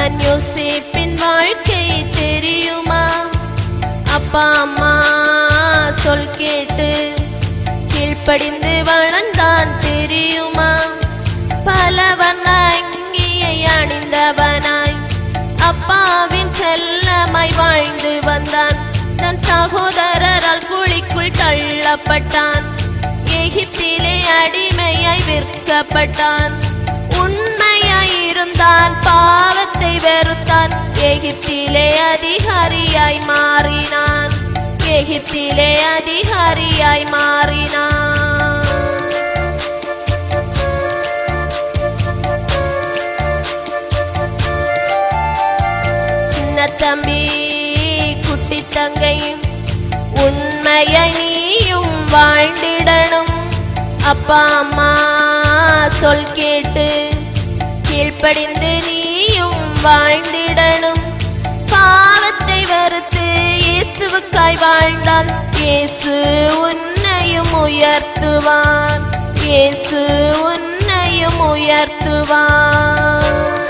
மகன் யோசேப்பின் வாழ்க்கை தெரியுமா அப்பா அம்மா சொல் கேட்டு கீழ்ப்படிந்து வளர்ந்தான் தெரியுமா பல வண்ண அங்கியை அணிந்தவனாய் அப்பாவின் செல்லமாய் வாழ்ந்து வந்தான் தன் சகோதரரால் குழிக்குள் தள்ளப்பட்டான் எகிப்திலே அடிமையாய் விற்கப்பட்டான் உண்மையாய் இருந்தான் பாவத்தை வெறுத்தான் எகிப்திலே அதிகாரியாய் மாறினான் எகிப்திலே அதிகாரியாய் மாறினான் சின்ன தம்பி குட்டி தங்கையும் உண்மையை நீயும் வாழ்ந்திடணும் அப்பா அம்மா சொல் கேட்டு கீழ்ப்படிந்து நீயும் வாழ்ந்திடணும் பாவத்தை வெறுத்து இயேசுவுக்காய் வாழ்ந்தால் இயேசு உன்னையும் உயர்த்துவான் இயேசு உன்னையும் உயர்த்துவான்